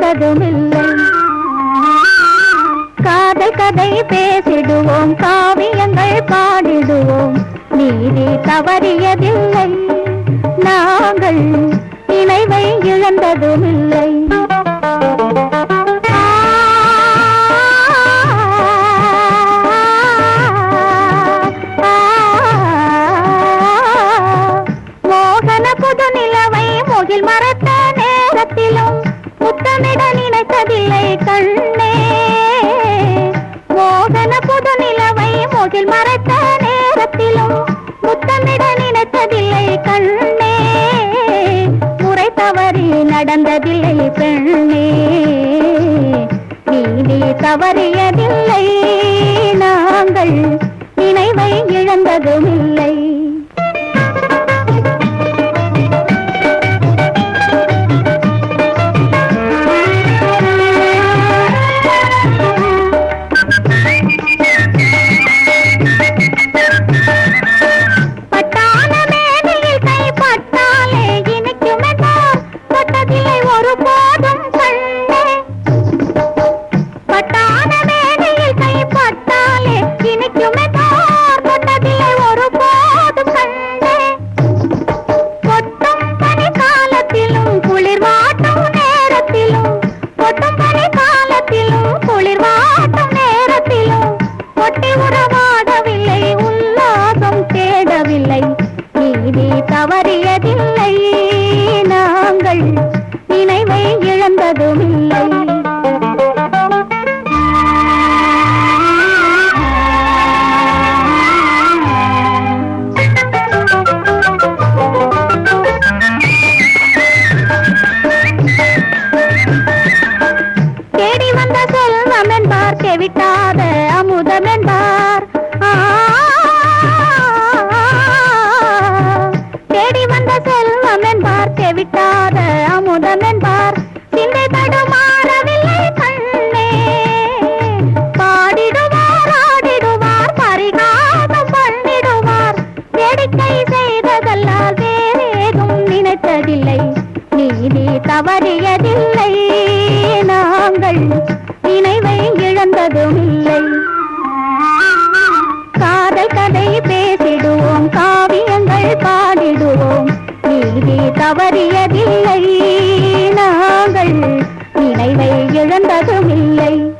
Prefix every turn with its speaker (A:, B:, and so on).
A: இழந்ததுமில்லை காதல் கதை பேசிடுவோம் காவியங்கள் பாடிடுவோம் நீதி தவறியதில்லை நாங்கள் நினைவை இழந்ததுமில்லை மோகன புது நிலவை முகில் மறத்த நேரத்திலும் முத்தமிட நினைத்ததில்லை கண்ணே மோகன புது நிலவை முகில் மறத்த நேரத்திலும் முத்தமிட நினைத்ததில்லை கண்ணே முறை தவறி நடந்ததில்லை பெண்ணே நீதி தவறியதில்லை நாங்கள் நினைவை இழந்ததுமில்லை பட்டான மேடையில் கைப்பட்டாலே இனிக்குமென்றால் தொட்டதில்லை ஒருபோதும் கண்ணே பட்டான மேடையில் கைப்பட்டாலே இனிக்குமென்றால் தொட்டதில்லை ஒருபோதும் கண்ணே கொட்டும் பனி காலத்திலும் குளிர் வாட்டும் நேரத்திலும் கொட்டும் பனி காலத்திலும் குளிர் வாட்டும் நேரத்திலும் கொட்டி உறவாடவில்லை உல்லாசம் தேடவில்லை நீதி தவறியதில்லை நாங்கள் நினைவை இழந்ததுமில்லை தேடி வந்த செல்வம் என்பார் தெவிட்டாத அமுதம் என்பார் ஆ, தேடி வந்த செல்வம் என்பார் தெவிட்டாத அமுதம் என்பார் சிந்தை தடுமாறவில்லை கண்ணே பாடிடுவார் ஆடிடுவார் பரிகாசம் பண்ணிடுவார் வேடிக்கை செய்ததல்லால் வேறேதும் நினைத்ததில்லை நீதி தவறியதில்லை நாங்கள் நினைவை இழந்ததுமில்லை காதல் கதை பேசிடுவோம் காவியங்கள் பாடிடுவோம் நீதி தவறியதில்லை நாங்கள் நினைவை இழந்ததுமில்லை